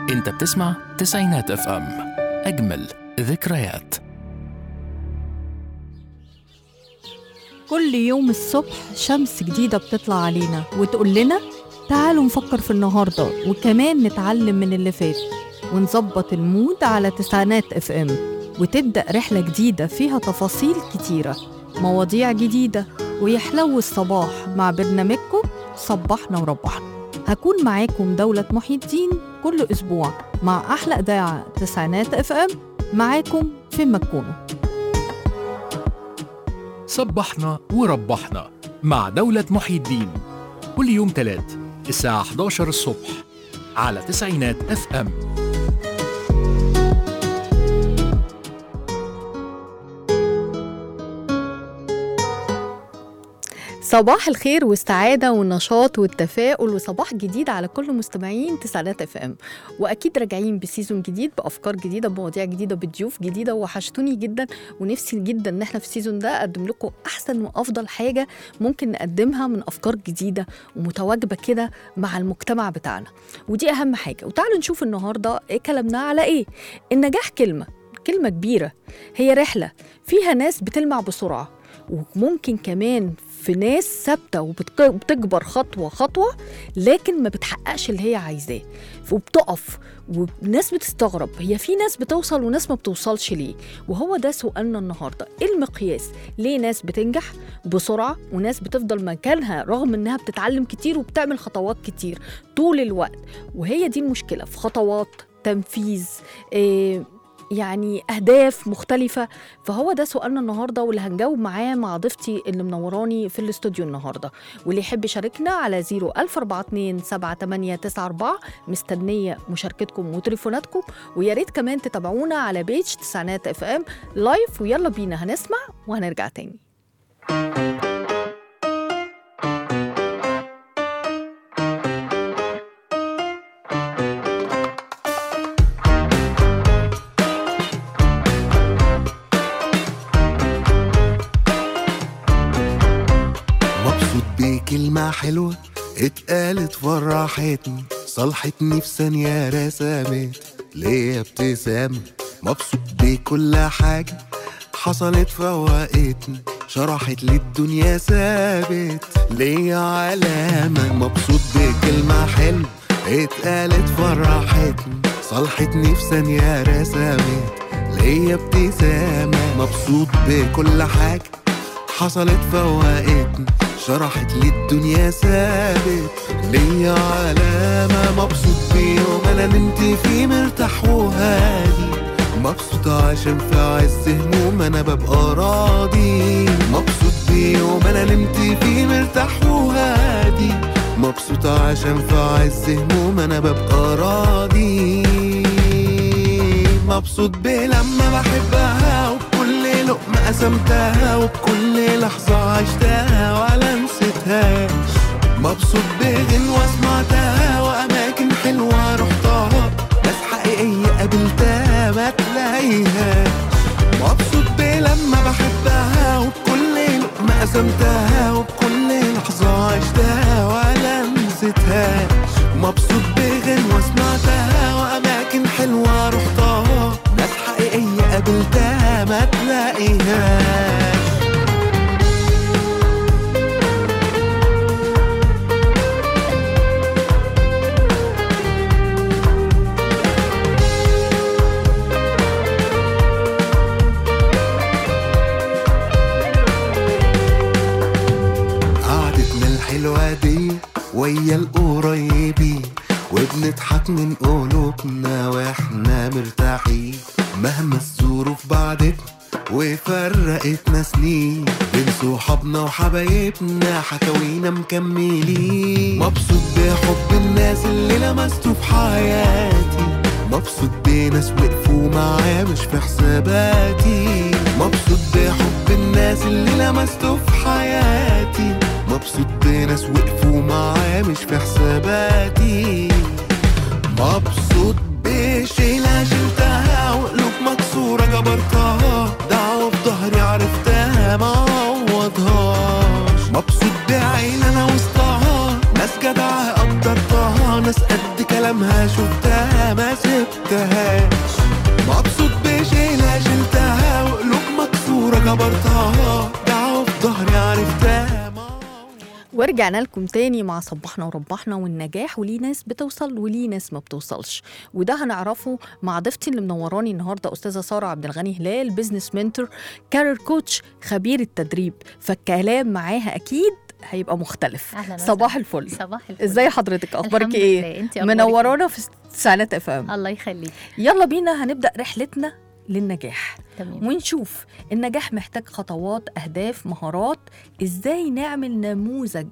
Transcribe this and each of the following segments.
انت بتسمع تسعينات اف ام اجمل ذكريات كل يوم الصبح شمس جديدة بتطلع علينا وتقول لنا تعالوا نفكر في النهاردة وكمان نتعلم من اللي فات ونظبط المود على تسعينات اف ام وتبدأ رحلة جديدة فيها تفاصيل كتيرة مواضيع جديدة ويحلو الصباح مع برنامجكم صبحنا وربحنا هكون معاكم دولة محي الدين كل أسبوع مع أحلى إذاعة تسعينات اف ام معاكم فين ما تكونوا صبحنا وربحنا مع دولة محي الدين كل يوم تلات الساعة 11 الصبح على تسعينات اف ام صباح الخير والسعادة والنشاط والتفاؤل وصباح جديد على كل مستمعين تسعينات اف ام واكيد راجعين بسيزون جديد بافكار جديده بمواضيع جديده بضيوف جديده وحشتوني جدا ونفسي جدا ان احنا في السيزون ده اقدم لكم احسن وافضل حاجه ممكن نقدمها من افكار جديده ومتواجبه كده مع المجتمع بتاعنا ودي اهم حاجه وتعالوا نشوف النهارده ايه كلامنا على ايه النجاح كلمه كلمه كبيره هي رحله فيها ناس بتلمع بسرعه وممكن كمان في ناس ثابته وبتكبر خطوه خطوه لكن ما بتحققش اللي هي عايزاه وبتقف والناس بتستغرب هي في ناس بتوصل وناس ما بتوصلش ليه وهو ده سؤالنا النهارده ايه المقياس ليه ناس بتنجح بسرعه وناس بتفضل مكانها رغم انها بتتعلم كتير وبتعمل خطوات كتير طول الوقت وهي دي المشكله في خطوات تنفيذ إيه يعني أهداف مختلفة فهو ده سؤالنا النهاردة واللي هنجاوب معاه مع ضيفتي اللي منوراني في الاستوديو النهاردة واللي يحب يشاركنا على 01427 مستنية مشاركتكم وتليفوناتكم ويا ريت كمان تتابعونا على بيج تسعينات اف ام لايف ويلا بينا هنسمع وهنرجع تاني مبسوط بكلمة حلوة اتقالت فرحتني صلحتني في ثانية رسمت ليا ابتسامة مبسوط بكل حاجة حصلت فوقتني شرحت لي الدنيا ثابت ليا علامة مبسوط بكلمة حلوة اتقالت فرحتني صلحتني في ثانية رسمت ليا ابتسامة مبسوط بكل حاجة حصلت فوقتني شرحت لي الدنيا ثابت ليا علامة مبسوط بيوم أنا نمت فيه مرتاح وهادي مبسوط عشان في عز هموم أنا ببقى راضي مبسوط بيوم أنا نمت فيه مرتاح وهادي مبسوط عشان في عز هموم أنا ببقى راضي مبسوط بلما بحبها وبكل لقمة قسمتها وبكل لحظة عشتها ولا نسيتهاش مبسوط بغنوة سمعتها وأماكن حلوة رحتها ناس حقيقية قابلتها ما تلاقيهاش مبسوط بلما بحبها وبكل لقمة قسمتها وبكل لحظة عشتها ولا نسيتهاش مبسوط بغنوة سمعتها وأماكن حلوة رحتها ناس حقيقية قابلتها ما تلاقيهاش قعدتنا الحلوة دي ويا القريبين وبنضحك من قلوبنا واحنا مرتاحين مهما الظروف بعدتنا وفرقتنا سنين بين صحابنا وحبايبنا حكاوينا مكملين مبسوط بحب الناس اللي لمسته في حياتي مبسوط بناس وقفوا معايا مش في حساباتي مبسوط بحب الناس اللي لمسته في حياتي مبسوط بناس وقفوا معايا مش في حساباتي مبسوط بشيلة شلتها وقلوب مكسورة جبرتها دعوة في ظهري عرفتها ما عوضهاش مبسوط بعين انا وسطها ناس جدعة قدرتها ناس قد كلامها شفتها ما ورجعنا لكم تاني مع صبحنا وربحنا والنجاح وليه ناس بتوصل وليه ناس ما بتوصلش وده هنعرفه مع ضيفتي اللي منوراني النهارده استاذه ساره عبد الغني هلال بزنس منتور كارير كوتش خبير التدريب فالكلام معاها اكيد هيبقى مختلف أهلاً وسهلاً. صباح الفل صباح الفل ازاي حضرتك اخبارك الحمد ايه لله. انت أخبارك منورانا في تسعينات اف ام إيه؟ الله يخليك يلا بينا هنبدا رحلتنا للنجاح تمام ونشوف النجاح محتاج خطوات أهداف مهارات إزاي نعمل نموذج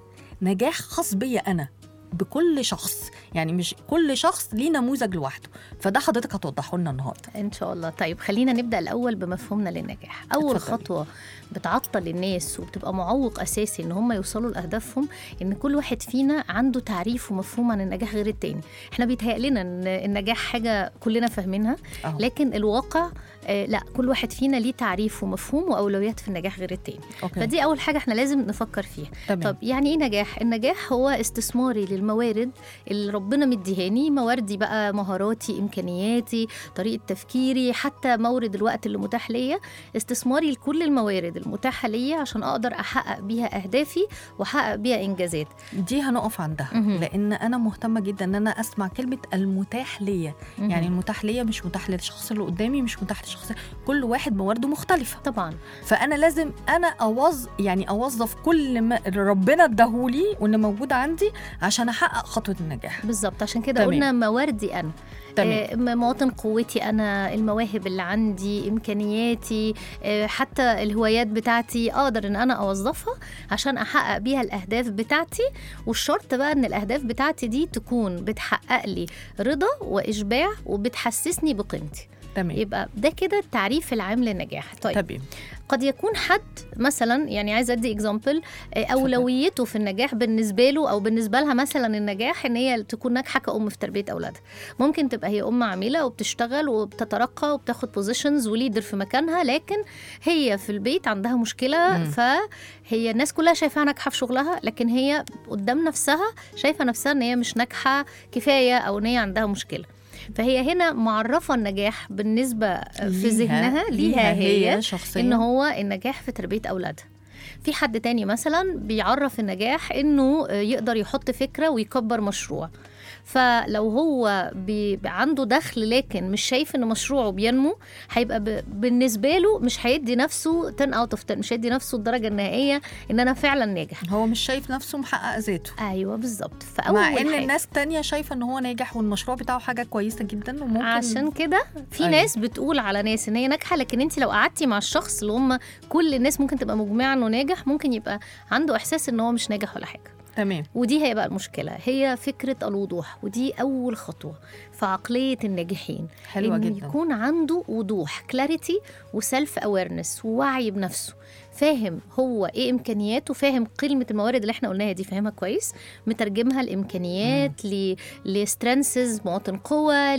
نجاح خاص بيا أنا بكل شخص يعني مش كل شخص ليه نموذج لوحده فده حضرتك هتوضحه لنا النهارده ان شاء الله طيب خلينا نبدا الاول بمفهومنا للنجاح اول اتفضلي. خطوه بتعطل الناس وبتبقى معوق اساسي ان هم يوصلوا لاهدافهم ان كل واحد فينا عنده تعريف ومفهوم عن النجاح غير التاني احنا بيتهيأ لنا ان النجاح حاجه كلنا فاهمينها أهو. لكن الواقع آه لا كل واحد فينا ليه تعريف ومفهوم واولويات في النجاح غير التاني أوكي. فدي اول حاجه احنا لازم نفكر فيها تمام. طب يعني ايه نجاح النجاح هو استثماري للموارد اللي ربنا مديهاني مواردي بقى مهاراتي امكانياتي طريقه تفكيري حتى مورد الوقت اللي متاح ليا استثماري لكل الموارد المتاحه ليا عشان اقدر احقق بيها اهدافي واحقق بيها انجازات دي هنقف عندها مهم. لان انا مهتمه جدا ان انا اسمع كلمه المتاح ليا يعني المتاح ليا مش متاح للشخص اللي قدامي مش متاح للشخص كل واحد موارده مختلفه طبعا فانا لازم انا اوظ يعني اوظف كل ما اللي ربنا اداهولي واللي موجود عندي عشان احقق خطوه النجاح بالظبط عشان كده تمام. قلنا مواردي انا تمام آه، مواطن قوتي انا المواهب اللي عندي امكانياتي آه، حتى الهوايات بتاعتي اقدر ان انا اوظفها عشان احقق بيها الاهداف بتاعتي والشرط بقى ان الاهداف بتاعتي دي تكون بتحقق لي رضا واشباع وبتحسسني بقيمتي تمام يبقى ده كده التعريف العام للنجاح طيب تمام قد يكون حد مثلا يعني عايزه ادي اكزامبل اولويته في النجاح بالنسبه له او بالنسبه لها مثلا النجاح ان هي تكون ناجحه كأم في تربيه اولادها ممكن تبقى هي ام عامله وبتشتغل وبتترقى وبتاخد بوزيشنز وليدر في مكانها لكن هي في البيت عندها مشكله مم. فهي الناس كلها شايفاها ناجحه في شغلها لكن هي قدام نفسها شايفه نفسها ان هي مش ناجحه كفايه او ان هي عندها مشكله فهي هنا معرفه النجاح بالنسبه في ذهنها ليها هي شخصيا ان هو النجاح في تربيه اولادها في حد تاني مثلا بيعرف النجاح انه يقدر يحط فكره ويكبر مشروع فلو هو بي عنده دخل لكن مش شايف ان مشروعه بينمو هيبقى ب... بالنسبه له مش هيدي نفسه 10 اوت اوف 10 مش هيدي نفسه الدرجه النهائيه ان انا فعلا ناجح هو مش شايف نفسه محقق ذاته ايوه بالظبط فاول مع ان حاجة الناس تانية شايفة ان هو ناجح والمشروع بتاعه حاجة كويسة جدا وممكن عشان كده في أيوة. ناس بتقول على ناس ان هي ناجحه لكن انت لو قعدتي مع الشخص اللي هم كل الناس ممكن تبقى مجمعه انه ناجح ممكن يبقى عنده احساس ان هو مش ناجح ولا حاجه تمام ودي هي بقى المشكله هي فكره الوضوح ودي اول خطوه في عقليه الناجحين حلوة إنه جدا يكون عنده وضوح كلاريتي وسيلف اويرنس ووعي بنفسه فاهم هو ايه امكانياته فاهم قيمه الموارد اللي احنا قلناها دي فاهمها كويس مترجمها لامكانيات ل لسترينثز مواطن قوه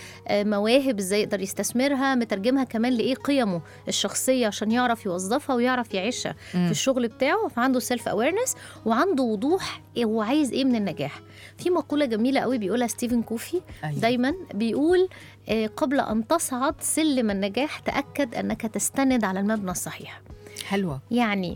لمواهب ازاي يقدر يستثمرها مترجمها كمان لايه قيمه الشخصيه عشان يعرف يوظفها ويعرف يعيشها مم. في الشغل بتاعه فعنده سيلف اويرنس وعنده وضوح إيه هو عايز ايه من النجاح في مقوله جميله قوي بيقولها ستيفن كوفي أيوة. دايما بيقول آه، قبل ان تصعد سلم النجاح تاكد انك تستند على المبنى الصحيح حلوة يعني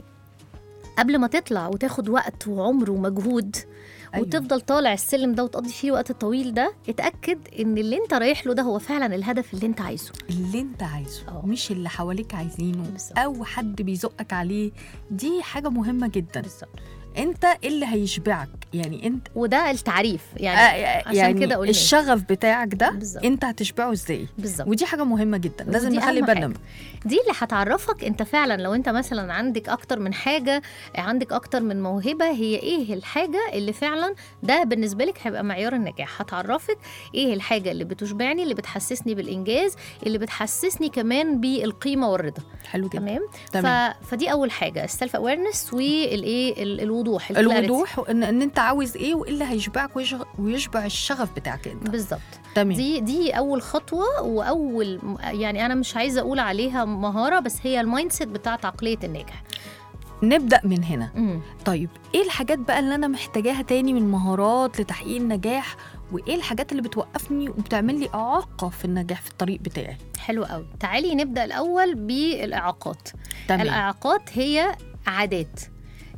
قبل ما تطلع وتاخد وقت وعمر ومجهود أيوة. وتفضل طالع السلم ده وتقضي فيه وقت طويل ده اتاكد ان اللي انت رايح له ده هو فعلا الهدف اللي انت عايزه اللي انت عايزه اه. مش اللي حواليك عايزينه بالظبط. او حد بيزقك عليه دي حاجة مهمة جدا بالظبط انت اللي هيشبعك يعني انت وده التعريف يعني آه، عشان يعني كده قلنا الشغف بتاعك ده بالظبط. انت هتشبعه ازاي بالظبط ودي حاجة مهمة جدا لازم ودي نخلي أهم بالنا حاجة. دي اللي هتعرفك انت فعلا لو انت مثلا عندك اكتر من حاجه عندك اكتر من موهبه هي ايه الحاجه اللي فعلا ده بالنسبه لك هيبقى معيار النجاح هتعرفك ايه الحاجه اللي بتشبعني اللي بتحسسني بالانجاز اللي بتحسسني كمان بالقيمه والرضا حلو جدا تمام تمام. ف... فدي اول حاجه السيلف اويرنس والايه ال- الوضوح الكلاريتي. الوضوح ان, ان انت عاوز ايه وايه اللي هيشبعك ويشغ- ويشبع الشغف بتاعك انت بالظبط تمام دي دي اول خطوه واول يعني انا مش عايزه اقول عليها مهاره بس هي المايند سيت بتاعت عقليه الناجح نبدا من هنا امم طيب ايه الحاجات بقى اللي انا محتاجاها تاني من مهارات لتحقيق النجاح وايه الحاجات اللي بتوقفني وبتعمل لي اعاقه في النجاح في الطريق بتاعي حلو قوي تعالي نبدا الاول بالاعاقات تمام الاعاقات هي عادات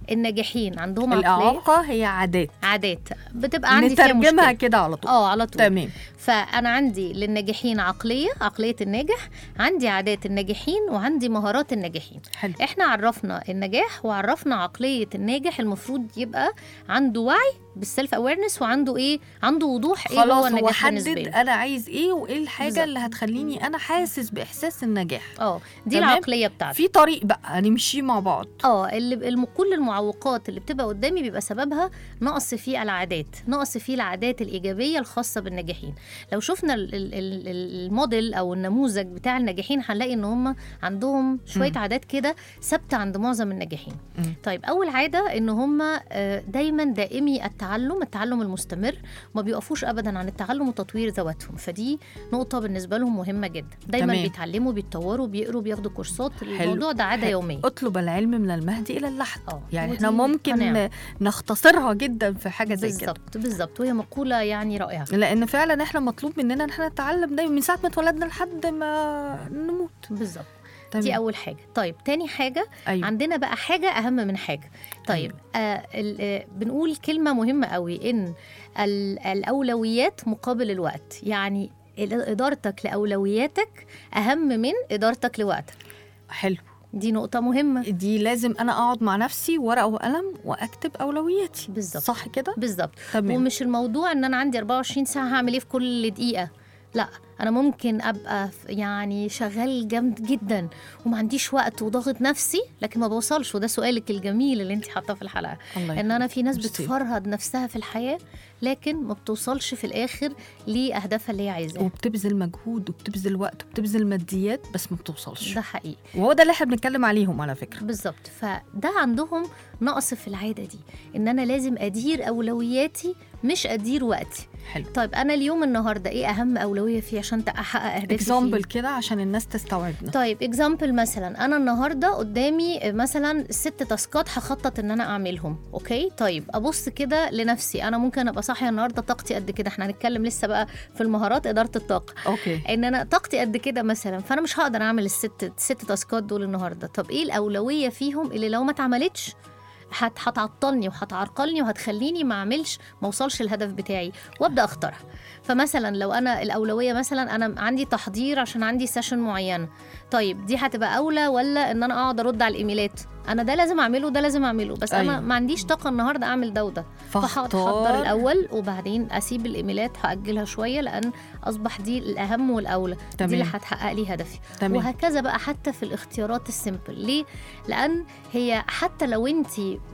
الناجحين عندهم عقليه الاعاقه هي عادات عادات بتبقى عندي فيها نترجمها مشكله كده على طول اه على طول تمام فانا عندي للناجحين عقليه عقليه الناجح عندي عادات الناجحين وعندي مهارات الناجحين حلو احنا عرفنا النجاح وعرفنا عقليه الناجح المفروض يبقى عنده وعي بالسيلف اويرنس وعنده ايه عنده وضوح ايه هو خلاص هو النجاح بالنسبه حدد له انا عايز ايه وايه الحاجه بالظبط. اللي هتخليني انا حاسس باحساس النجاح اه دي تمام. العقليه بتاعته في طريق بقى نمشي مع بعض اه اللي الم... كل المعوقات اللي بتبقى قدامي بيبقى سببها نقص في العادات نقص في العادات الايجابيه الخاصه بالناجحين لو شفنا ال- ال- ال- ال- الموديل او النموذج بتاع الناجحين هنلاقي ان هم عندهم شويه مم. عادات كده ثابته عند معظم الناجحين مم. طيب اول عاده ان هم آه، دايما دائمي التعلم التعلم المستمر ما بيقفوش ابدا عن التعلم وتطوير ذواتهم فدي نقطه بالنسبه لهم مهمه جدا دايما تمام. بيتعلموا بيتطوروا بيقروا بياخدوا كورسات الموضوع ده عاده حلو. يوميه اطلب العلم من المهد الى اللحد اه يعني ودي احنا ممكن قناعة. نختصرها جدا في حاجه زي كده بالظبط بالظبط وهي مقوله يعني رائعه لان فعلا احنا مطلوب مننا ان احنا نتعلم دايما من ساعه ما اتولدنا لحد ما نموت بالظبط تمام. دي اول حاجه طيب تاني حاجه أيوة. عندنا بقى حاجه اهم من حاجه طيب آه ال- آه بنقول كلمه مهمه قوي ان ال- الاولويات مقابل الوقت يعني ال- ادارتك لاولوياتك اهم من ادارتك لوقتك حلو دي نقطه مهمه دي لازم انا اقعد مع نفسي ورقه وقلم واكتب اولوياتي بالظبط. صح كده بالظبط تمام ومش الموضوع ان انا عندي 24 ساعه هعمل ايه في كل دقيقه لا انا ممكن ابقى ف- يعني شغال جامد جدا وما عنديش وقت وضاغط نفسي لكن ما بوصلش وده سؤالك الجميل اللي انت حاطاه في الحلقه الله ان انا في ناس ميرسي. بتفرهد نفسها في الحياه لكن ما بتوصلش في الاخر لاهدافها اللي هي عايزاها وبتبذل مجهود وبتبذل وقت وبتبذل ماديات بس ما بتوصلش ده حقيقي وهو ده اللي احنا بنتكلم عليهم على فكره بالظبط فده عندهم نقص في العاده دي ان انا لازم ادير اولوياتي مش ادير وقتي حلو طيب انا اليوم النهارده ايه اهم اولويه فيه عشان احقق اهدافي اكزامبل فيه؟ كده عشان الناس تستوعبنا طيب اكزامبل مثلا انا النهارده قدامي مثلا ست تاسكات هخطط ان انا اعملهم اوكي طيب ابص كده لنفسي انا ممكن ابقى صاحيه النهارده طاقتي قد كده احنا هنتكلم لسه بقى في المهارات اداره الطاقه اوكي ان انا طاقتي قد كده مثلا فانا مش هقدر اعمل الست ست تاسكات دول النهارده طب ايه الاولويه فيهم اللي لو ما اتعملتش هت- هتعطلني وهتعرقلني وهتخليني ما اعملش ما اوصلش الهدف بتاعي وابدا اختارها فمثلا لو انا الاولويه مثلا انا عندي تحضير عشان عندي سيشن معينه طيب دي هتبقى اولى ولا ان انا اقعد ارد على الايميلات انا ده لازم اعمله وده لازم اعمله بس أيوة. انا ما عنديش طاقه النهارده اعمل ده وده فهقعد احضر فاختار الاول وبعدين اسيب الايميلات هاجلها شويه لان اصبح دي الاهم والاولى دي تمام. اللي هتحقق لي هدفي تمام وهكذا بقى حتى في الاختيارات السيمبل ليه لان هي حتى لو انت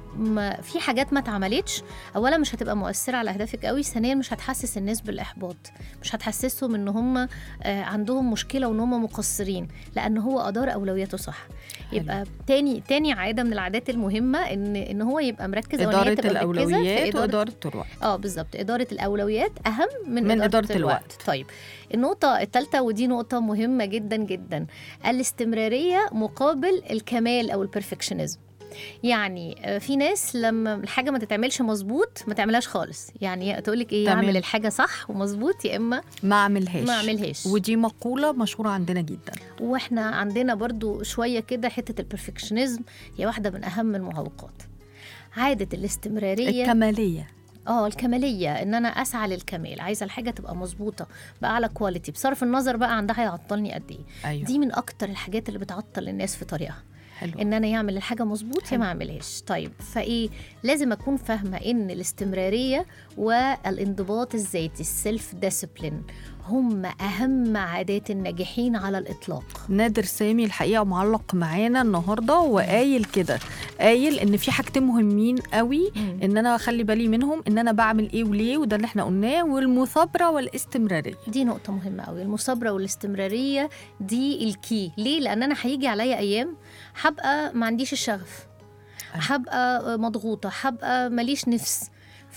ما في حاجات ما اتعملتش اولا مش هتبقى مؤثره على اهدافك قوي ثانيا مش هتحسس الناس بالاحباط مش هتحسسهم ان هم آه، عندهم مشكله وان هم مقصرين لان هو ادار اولوياته صح يبقى تاني تاني عاده من العادات المهمه ان ان هو يبقى مركز أو إن هي اداره تبقى مركزة في الاولويات إدارة واداره الوقت اه بالظبط إدارة الأولويات أهم من, من إدارة, إدارة الوقت. الوقت. طيب النقطة الثالثة ودي نقطة مهمة جدا جدا الاستمرارية مقابل الكمال أو البرفكشنزم يعني آه، في ناس لما الحاجة ما تتعملش مظبوط ما تعملهاش خالص يعني تقول لك ايه تمام. اعمل الحاجة صح ومظبوط يا اما ما اعملهاش ما اعملهاش ودي مقوله مشهوره عندنا جدا واحنا عندنا برضو شوية كده حتة البرفكشنزم هي واحدة من أهم المعوقات عادة الاستمرارية الكماليه اه الكماليه ان انا اسعى للكمال عايزه الحاجه تبقى مظبوطه باعلى كواليتي بصرف النظر بقى عن ده هيعطلني قد ايه ايوه دي من اكتر الحاجات اللي بتعطل الناس في طريقها حلو ان انا يعمل الحاجه مظبوط يا حلو. ما اعملهاش طيب فايه لازم اكون فاهمه ان الاستمراريه والانضباط الذاتي السيلف ديسيبلين هم اهم عادات الناجحين على الاطلاق نادر سامي الحقيقه معلق معانا النهارده وقايل كده قايل ان في حاجتين مهمين قوي ان انا اخلي بالي منهم ان انا بعمل ايه وليه وده اللي احنا قلناه والمثابره والاستمراريه دي نقطة مهمة قوي المثابرة والاستمرارية دي الكي ليه؟ لأن أنا هيجي عليا أيام هبقى ما عنديش الشغف أيوة. هبقى مضغوطة هبقى ماليش نفس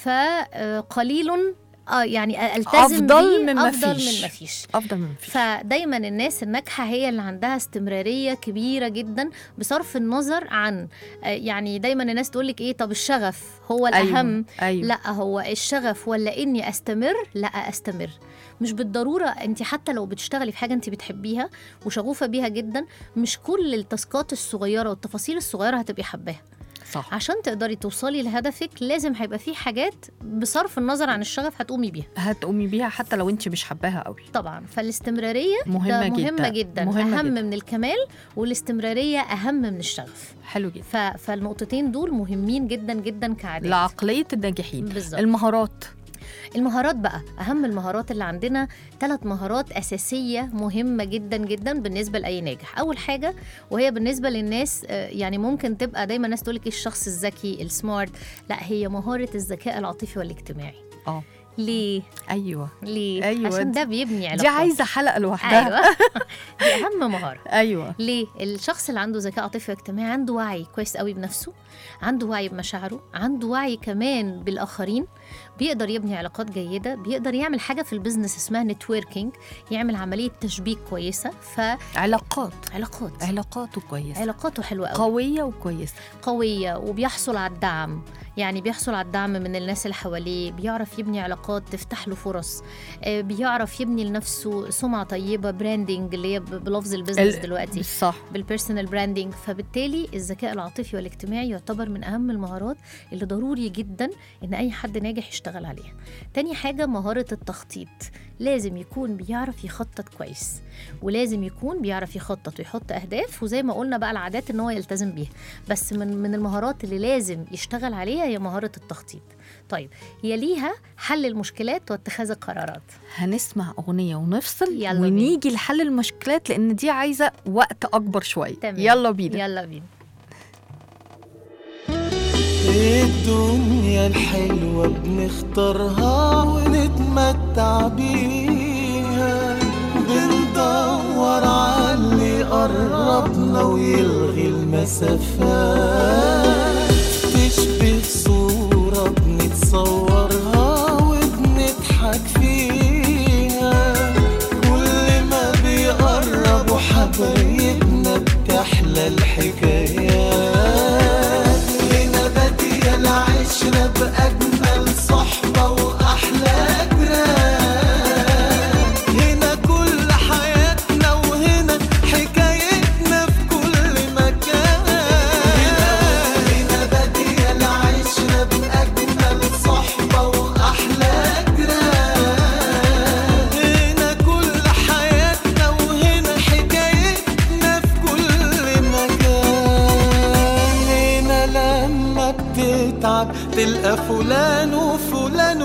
فقليل اه يعني التزم أفضل بيه من افضل مفيش. من مفيش افضل من مفيش فدايما الناس الناجحه هي اللي عندها استمراريه كبيره جدا بصرف النظر عن آه، يعني دايما الناس تقول لك ايه طب الشغف هو الاهم ايوه, أيوة. لا هو الشغف ولا اني استمر لا استمر مش بالضروره انت حتى لو بتشتغلي في حاجه انت بتحبيها وشغوفه بيها جدا مش كل التاسكات الصغيره والتفاصيل الصغيره هتبقي حباها صح عشان تقدري توصلي لهدفك لازم هيبقى في حاجات بصرف النظر عن الشغف هتقومي بيها هتقومي بيها حتى لو انت مش حباها قوي طبعا فالاستمراريه مهمه ده جدا مهمه جدا مهمة اهم جدا. من الكمال والاستمراريه اهم من الشغف حلو جدا ف... فالنقطتين دول مهمين جدا جدا كعادات لعقليه الناجحين بالظبط المهارات المهارات بقى اهم المهارات اللي عندنا ثلاث مهارات اساسيه مهمه جدا جدا بالنسبه لاي ناجح اول حاجه وهي بالنسبه للناس آه، يعني ممكن تبقى دايما الناس تقول لك الشخص الذكي السمارت لا هي مهاره الذكاء العاطفي والاجتماعي اه ليه ايوه ليه أيوة، عشان دي- ده بيبني علاقات دي عايزه حلقه لوحدها ايوه دي اهم مهاره ايوه ليه؟ الشخص اللي عنده ذكاء عاطفي واجتماعي عنده وعي كويس قوي بنفسه، عنده وعي بمشاعره، عنده وعي كمان بالآخرين، بيقدر يبني علاقات جيدة، بيقدر يعمل حاجة في البيزنس اسمها نتوركينج، يعمل عملية تشبيك كويسة، علاقات فعلاقات علاقاته كويسه علاقاته حلوة قوي قويه وكويسه قوية وبيحصل على الدعم يعني بيحصل على الدعم من الناس اللي حواليه بيعرف يبني علاقات تفتح له فرص آه، بيعرف يبني لنفسه سمعة طيبة براندنج اللي هي ب- بلفظ البيزنس ال- دلوقتي صح بالبيرسونال براندنج فبالتالي الذكاء العاطفي والاجتماعي يعتبر من اهم المهارات اللي ضروري جدا ان اي حد ناجح يشتغل عليها تاني حاجه مهاره التخطيط لازم يكون بيعرف يخطط كويس ولازم يكون بيعرف يخطط ويحط اهداف وزي ما قلنا بقى العادات ان هو يلتزم بيها بس من من المهارات اللي لازم يشتغل عليها هي مهاره التخطيط طيب يليها حل المشكلات واتخاذ القرارات هنسمع اغنيه ونفصل يلا بينا. ونيجي لحل المشكلات لان دي عايزه وقت اكبر شويه تمام. يلا بينا يلا بينا الدنيا الحلوة بنختارها ونتمتع بيها بندور على اللي قربنا ويلغي المسافات تشبه صورة بنتصورها وبنضحك فيها كل ما بيقربوا حبايبنا بتحلى الحكايات هنا بادية العشرة بأجمل صحبة وأحلى جيران هنا كل حياتنا وهنا حكايتنا في كل مكان هنا بادية العشرة بأجمل صحبة وأحلى جيران هنا كل حياتنا وهنا حكايتنا في كل مكان هنا لما بتتعب تلقى فلان وفلان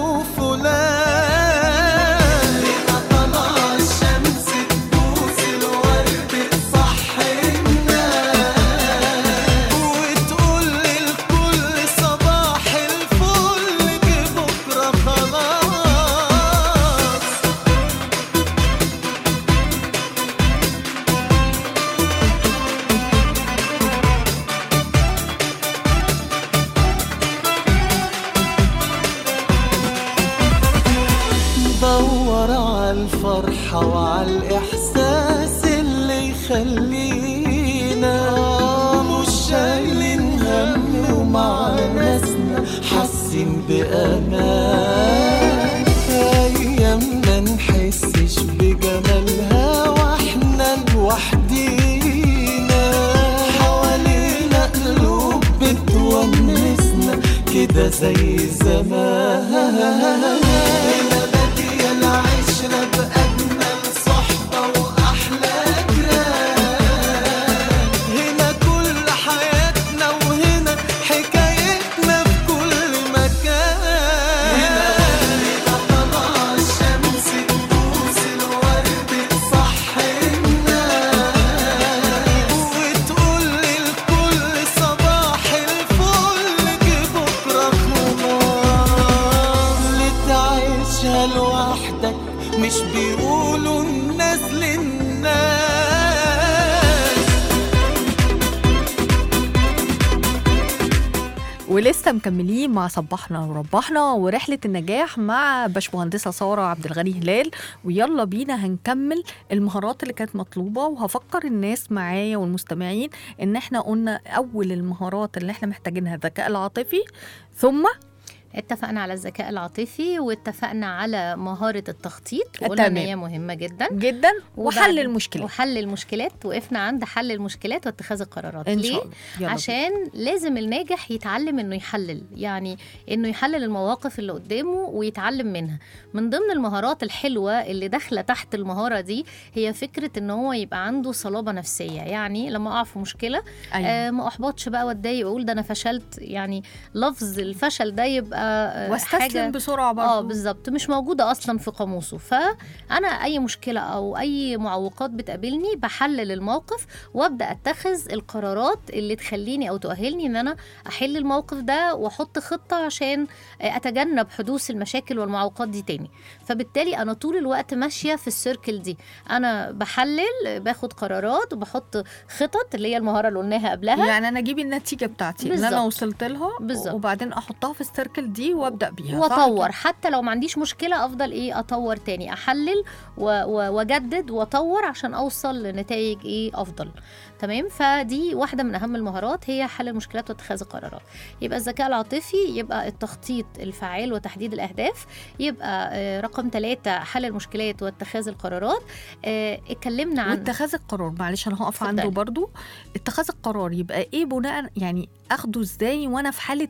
وفلان هنا طلع الشمس تبوس الورد تصحي الناس وتقول للكل صباح الفل جه بكره خلاص دور على الفرحة وعلى الإحساس اللي يخلينا مش شايلين هم ومع ناسنا حاسين بأمان أيامنا نحسش بجمالها واحنا لوحدينا حوالينا قلوب بتونسنا كده زي زمان هنا بادية العشرة بأجمل صحبة وأحلى جيران هنا كل حياتنا وهنا حكايتنا في كل مكان هنا طلع الشمس تبوس الورد تصحي الناس وتقول للكل صباح الفل جه بكره خلاص اللي تعيشها لوحدك مش بيقولوا الناس للناس ولسه مكملين مع صبحنا وربحنا ورحله النجاح مع باشمهندسه ساره عبد الغني هلال ويلا بينا هنكمل المهارات اللي كانت مطلوبه وهفكر الناس معايا والمستمعين ان احنا قلنا اول المهارات اللي احنا محتاجينها الذكاء العاطفي ثم اتفقنا على الذكاء العاطفي واتفقنا على مهاره التخطيط وقلنا ان تمام. هي مهمه جدا جدا وبعد- وحل المشكله وحل المشكلات وقفنا عند حل المشكلات واتخاذ القرارات ان ليه شاء الله يلا عشان لازم الناجح يتعلم انه يحلل يعني انه يحلل المواقف اللي قدامه ويتعلم منها من ضمن المهارات الحلوه اللي داخله تحت المهاره دي هي فكره ان هو يبقى عنده صلابه نفسيه يعني لما اقع في مشكله بينا. أيوة. آه ما احبطش بقى واتضايق واقول ده انا فشلت يعني لفظ الفشل ده يبقى آه، واستسلم حاجه بسرعه برضه اه بالظبط مش موجوده اصلا في قاموسه فانا اي مشكله او اي معوقات بتقابلني بحلل الموقف وابدا اتخذ القرارات اللي تخليني او تؤهلني ان انا احل الموقف ده واحط خطه عشان اتجنب حدوث المشاكل والمعوقات دي تاني فبالتالي انا طول الوقت ماشيه في السيركل دي انا بحلل باخد قرارات وبحط خطط اللي هي المهاره اللي قلناها قبلها يعني انا اجيب النتيجه بتاعتي اللي انا بالظبط. وصلت لها بالظبط. وبعدين احطها في السيركل دي وابدا بيها صح واطور كده؟ حتى لو ما عنديش مشكله افضل ايه اطور تاني احلل و- و- واجدد واطور عشان اوصل لنتائج ايه افضل تمام فدي واحده من اهم المهارات هي حل المشكلات واتخاذ القرارات يبقى الذكاء العاطفي يبقى التخطيط الفعال وتحديد الاهداف يبقى آه، رقم ثلاثة حل المشكلات واتخاذ القرارات آه، اتكلمنا عن واتخاذ القرار معلش انا هقف اتفضلي. عنده برضو اتخاذ القرار يبقى ايه بناء يعني اخده ازاي وانا في حاله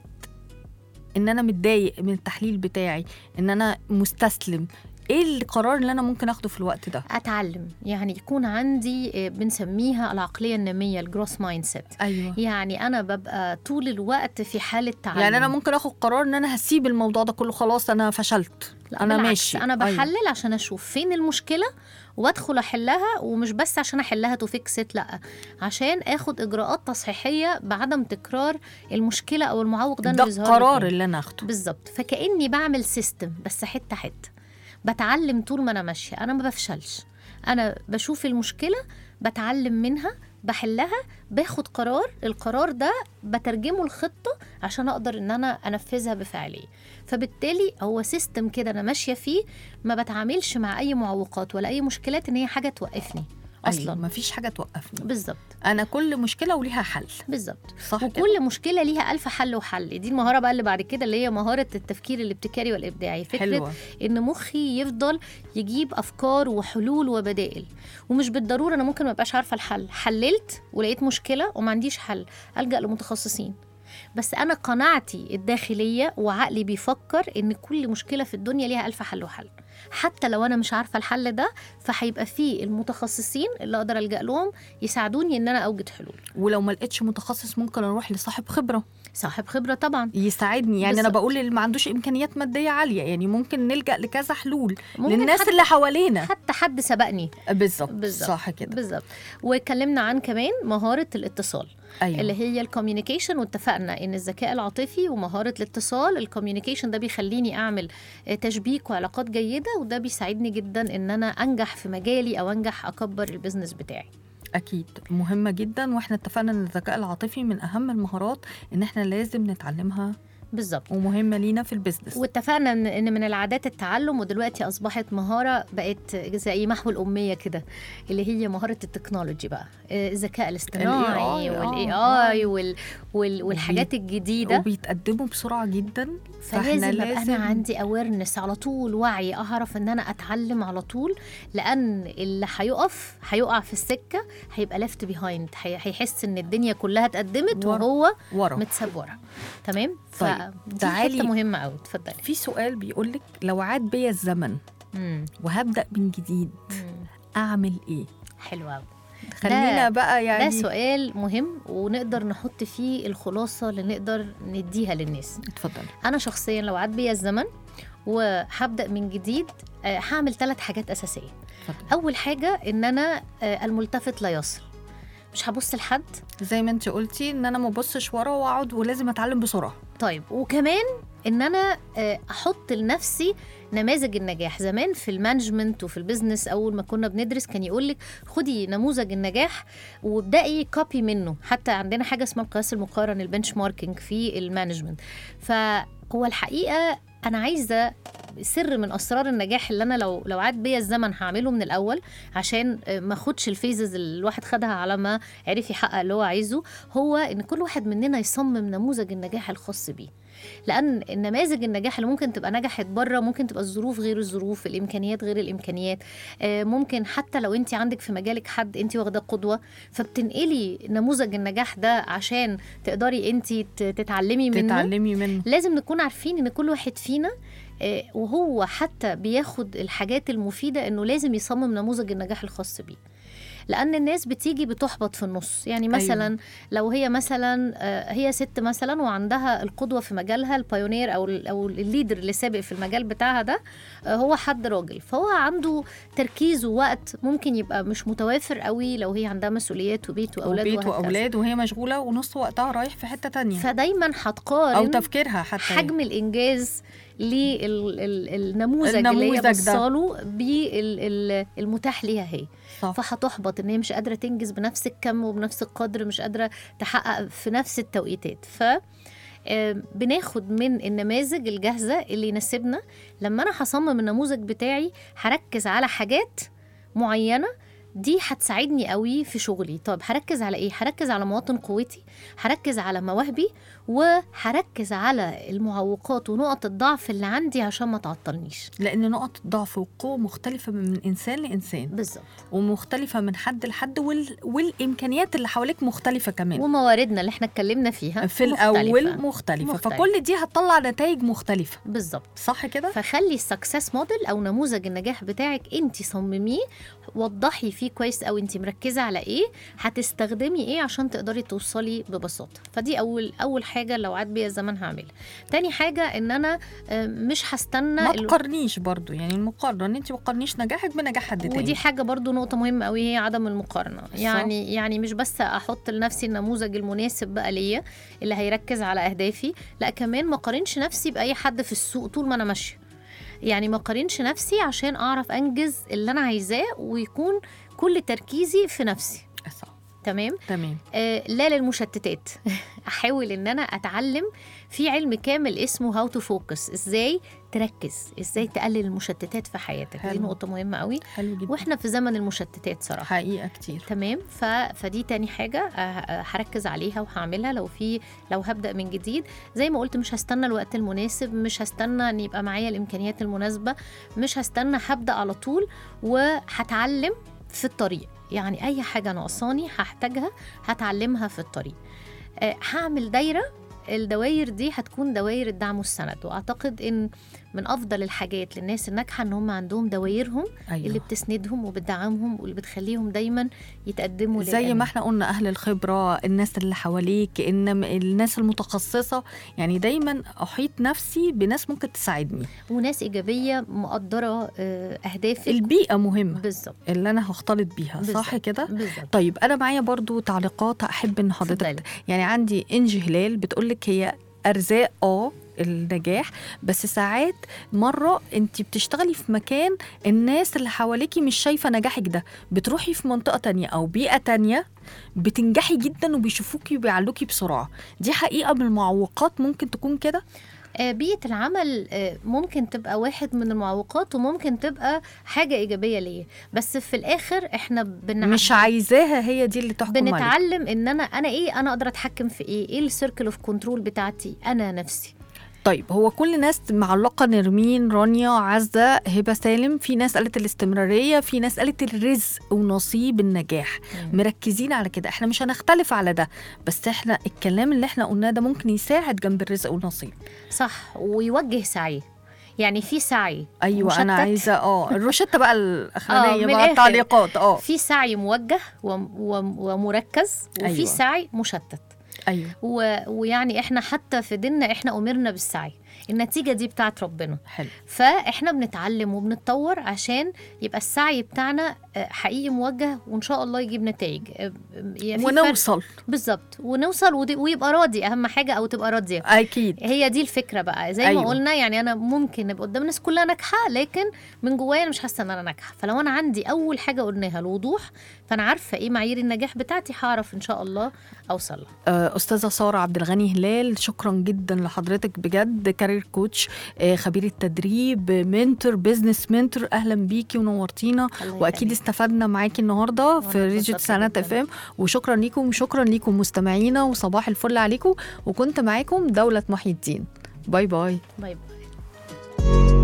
ان انا متضايق من التحليل بتاعي ان انا مستسلم ايه القرار اللي انا ممكن اخده في الوقت ده اتعلم يعني يكون عندي آه، بنسميها العقليه الناميه الجروس مايند سيت ايوه يعني انا ببقى طول الوقت في حاله تعلم يعني انا ممكن اخد قرار ان انا هسيب الموضوع ده كله خلاص انا فشلت لا انا بالعكس، ماشي انا أيوة. بحلل عشان اشوف فين المشكله وادخل احلها ومش بس عشان احلها تو فيكس لا عشان اخد اجراءات تصحيحيه بعدم تكرار المشكله او المعوق ده ده انه يظهر لي القرار تاني. اللي انا اخده بالظبط فكاني بعمل سيستم بس حته حته بتعلم طول ما انا ماشيه انا ما بفشلش انا بشوف المشكله بتعلم منها بحلها باخد قرار القرار ده بترجمه لخطه عشان اقدر ان انا انفذها بفعاليه فبالتالي هو سيستم كده انا ماشيه فيه ما بتعاملش مع اي معوقات ولا اي مشكلات ان هي حاجه توقفني اصلا أيوة. مفيش حاجه توقفني بالظبط انا كل مشكله وليها حل بالظبط صح كده وكل مشكله ليها ألف حل وحل دي المهاره بقى اللي بعد كده اللي هي مهاره التفكير الابتكاري والابداعي فكره حلوه ان مخي يفضل يجيب افكار وحلول وبدائل ومش بالضروره انا ممكن ما ابقاش عارفه الحل حللت ولقيت مشكله وما عنديش حل الجا لمتخصصين بس انا قناعتي الداخليه وعقلي بيفكر ان كل مشكله في الدنيا ليها الف حل وحل حتى لو انا مش عارفه الحل ده فهيبقى فيه المتخصصين اللي اقدر الجا لهم يساعدوني ان انا اوجد حلول ولو ما لقيتش متخصص ممكن اروح لصاحب خبره صاحب خبره طبعا يساعدني يعني انا بالظبط. بقول اللي ما عندوش امكانيات ماديه عاليه يعني ممكن نلجا لكذا حلول ممكن للناس حتى- اللي حوالينا حتى حد سبقني بالظبط بالظبط. صح كده بالظبط واتكلمنا عن كمان مهاره الاتصال ايوه اللي هي الكوميونيكيشن واتفقنا ان الذكاء العاطفي ومهاره الاتصال الكوميونيكيشن ده بيخليني اعمل آه، تشبيك وعلاقات جيده وده بيساعدني جدا ان انا انجح في مجالي او انجح اكبر البيزنس بتاعي اكيد مهمه جدا واحنا اتفقنا ان الذكاء العاطفي من اهم المهارات ان احنا لازم نتعلمها بالظبط ومهمه لينا في البيزنس واتفقنا ان إن من العادات التعلم ودلوقتي اصبحت مهاره بقت زي محو الاميه كده اللي هي مهاره التكنولوجي بقى آه، الذكاء الاصطناعي ال AI والاي آه. اي وال وال والحاجات الجديده وبيتقدموا بسرعه جدا فلازم ابقى انا عندي اويرنس على طول وعي اعرف ان انا اتعلم على طول لان اللي هيقف هيقع في السكه هيبقى ليفت بيهايند هيحس ان الدنيا كلها اتقدمت ورا. وهو ورا متساب ورا تمام طيب، فدي تعالي- حته مهمه قوي اتفضلي في سؤال بيقول لك لو عاد بيا الزمن مم. وهبدا من جديد مم. اعمل ايه حلو قوي خلينا بقى ده يعني سؤال مهم ونقدر نحط فيه الخلاصه اللي نقدر نديها للناس اتفضلي انا شخصيا لو عاد بيا الزمن وهبدا من جديد آه، هعمل ثلاث حاجات اساسيه اتفضلي اول حاجه ان انا آه، الملتفت لا يصل مش هبص لحد زي ما انت قلتي ان انا ما ابصش ورا واقعد ولازم اتعلم بسرعه طيب وكمان ان انا آه، احط لنفسي نماذج النجاح زمان في المانجمنت وفي البيزنس اول ما كنا بندرس كان يقول لك خدي نموذج النجاح وابداي كوبي منه حتى عندنا حاجه اسمها القياس المقارن البنش ماركينج في المانجمنت فهو الحقيقه انا عايزه سر من اسرار النجاح اللي انا لو لو عاد بيا الزمن هعمله من الاول عشان آه، ما اخدش الفيزز اللي الواحد خدها على ما عرف يحقق اللي هو عايزه هو ان كل واحد مننا يصمم نموذج النجاح الخاص بيه لان النماذج النجاح اللي ممكن تبقى نجحت بره ممكن تبقى الظروف غير الظروف الامكانيات غير الامكانيات آه، ممكن حتى لو انت عندك في مجالك حد انت واخده قدوه فبتنقلي نموذج النجاح ده عشان تقدري انت تتعلمي منه تتعلمي منه لازم نكون عارفين ان كل واحد فينا آه، وهو حتى بياخد الحاجات المفيده انه لازم يصمم نموذج النجاح الخاص بيه لان الناس بتيجي بتحبط في النص يعني مثلا أيوة. لو هي مثلا آه، هي ست مثلا وعندها القدوه في مجالها البايونير او ال- او الليدر اللي سابق في المجال بتاعها ده آه، هو حد راجل فهو عنده تركيز ووقت ممكن يبقى مش متوافر قوي لو هي عندها مسؤوليات وبيت واولاد وبيت وهكذا. واولاد وهي مشغوله ونص وقتها رايح في حته تانية فدايما هتقارن او تفكيرها حتى حجم الانجاز للنموذج اللي النموذج هي ده. بصاله بالمتاح ليها هي صح. فهتحبط ان هي مش قادره تنجز بنفس الكم وبنفس القدر مش قادره تحقق في نفس التوقيتات ف آه، بناخد من النماذج الجاهزه اللي يناسبنا لما انا هصمم النموذج بتاعي هركز على حاجات معينه دي هتساعدني قوي في شغلي طب هركز على ايه هركز على مواطن قوتي هركز على مواهبي وهركز على المعوقات ونقط الضعف اللي عندي عشان ما تعطلنيش لان نقط الضعف والقوه مختلفه من انسان لانسان بالظبط ومختلفه من حد لحد وال... والامكانيات اللي حواليك مختلفه كمان ومواردنا اللي احنا اتكلمنا فيها في مختلفة. الاول مختلفة. مختلفة. فكل دي هتطلع نتائج مختلفه بالظبط صح كده فخلي السكسس موديل او نموذج النجاح بتاعك انت صمميه وضحي فيه كويس او انت مركزه على ايه هتستخدمي ايه عشان تقدري توصلي ببساطه فدي اول اول حاجه لو عاد بيا الزمن هعملها تاني حاجه ان انا آه، مش هستنى ما ال- تقارنيش برضو يعني المقارنه ان انت ما تقارنيش نجاحك بنجاح حد تاني ودي حاجة برضو نقطة مهمة قوي هي عدم المقارنة يعني يعني مش بس أحط لنفسي النموذج المناسب بقى ليا اللي هيركز على أهدافي لا كمان ما قارنش نفسي بأي حد في السوق طول ما أنا ماشية يعني ما قارنش نفسي عشان أعرف أنجز اللي أنا عايزاه ويكون كل تركيزي في نفسي صح تمام تمام آه لا للمشتتات احاول ان انا اتعلم في علم كامل اسمه هاو تو فوكس ازاي تركز ازاي تقلل المشتتات في حياتك دي حلو. نقطه مهمه قوي حلو جدا واحنا في زمن المشتتات صراحه حقيقه كتير تمام ف... فدي تاني حاجه آه، آه، هركز عليها وهعملها لو في لو هبدا من جديد زي ما قلت مش هستنى الوقت المناسب مش هستنى ان يبقى معايا الامكانيات المناسبه مش هستنى هبدا على طول وهتعلم في الطريق يعني اي حاجه ناقصاني هحتاجها هتعلمها في الطريق آه، هعمل دايره الدوائر دي هتكون دوائر الدعم والسند واعتقد ان من افضل الحاجات للناس الناجحه ان هم عندهم دوائرهم أيوة. اللي بتسندهم وبتدعمهم واللي بتخليهم دايما يتقدموا زي للأمام. ما احنا قلنا اهل الخبره الناس اللي حواليك ان م- الناس المتخصصه يعني دايما احيط نفسي بناس ممكن تساعدني وناس ايجابيه مقدره آه، اهدافك البيئه مهمه بالظبط اللي انا هختلط بيها صح بالظبط. كده بالظبط طيب انا معايا برضو تعليقات احب ان حضرتك اتفضلي. يعني عندي انجي هلال بتقولك هي ارزاق اه النجاح بس ساعات مرة انت بتشتغلي في مكان الناس اللي حواليكي مش شايفة نجاحك ده بتروحي في منطقة تانية او بيئة تانية بتنجحي جدا وبيشوفوكي وبيعلوكي بسرعة دي حقيقة من المعوقات ممكن تكون كده آه، بيئة العمل آه، ممكن تبقى واحد من المعوقات وممكن تبقى حاجة إيجابية ليا بس في الآخر إحنا بنع... مش عايزاها هي دي اللي تحكم عليك بنتعلم إن أنا أنا إيه أنا أقدر أتحكم في إيه إيه السيركل أوف كنترول بتاعتي أنا نفسي طيب هو كل ناس معلقة نرمين رانيا عزة هبة سالم في ناس قالت الاستمرارية في ناس قالت الرزق ونصيب النجاح مركزين على كده احنا مش هنختلف على ده بس احنا الكلام اللي احنا قلناه ده ممكن يساعد جنب الرزق والنصيب صح ويوجه سعيه يعني في سعي ايوه انا مشتت. عايزه اه الروشته بقى آه، الاخرانيه من بقى الآخر. التعليقات اه في سعي موجه وم- وم- ومركز وفي أيوة. أيوة. سعي مشتت ايوه و... ويعني احنا حتى في ديننا احنا امرنا بالسعي النتيجه دي بتاعت ربنا حلو فاحنا بنتعلم وبنتطور عشان يبقى السعي بتاعنا آه، حقيقي موجه وان شاء الله يجيب نتائج آه، يعني في فرق- ونوصل بالظبط ونوصل ودي- ويبقى راضي اهم حاجه او تبقى راضيه اكيد هي دي الفكره بقى زي أيوة. ما قلنا يعني انا ممكن ابقى قدام الناس كلها ناجحه لكن من جوايا انا مش حاسه ان انا ناجحه فلو انا عندي اول حاجه قلناها الوضوح فانا عارفه ايه معايير النجاح بتاعتي هعرف ان شاء الله اوصل لها آه، استاذه ساره عبد الغني هلال شكرا جدا لحضرتك بجد كارير كوتش آه، خبير التدريب منتور بزنس منتور اهلا بيكي ونورتينا الله واكيد يخليك. استفدنا معاكي النهارده في وأنا ريجيت اتبسطت سنه جداً. اف ام وشكرا ليكم وشكرا ليكم مستمعينا وصباح الفل عليكم وكنت معاكم دوله محي الدين باي باي باي باي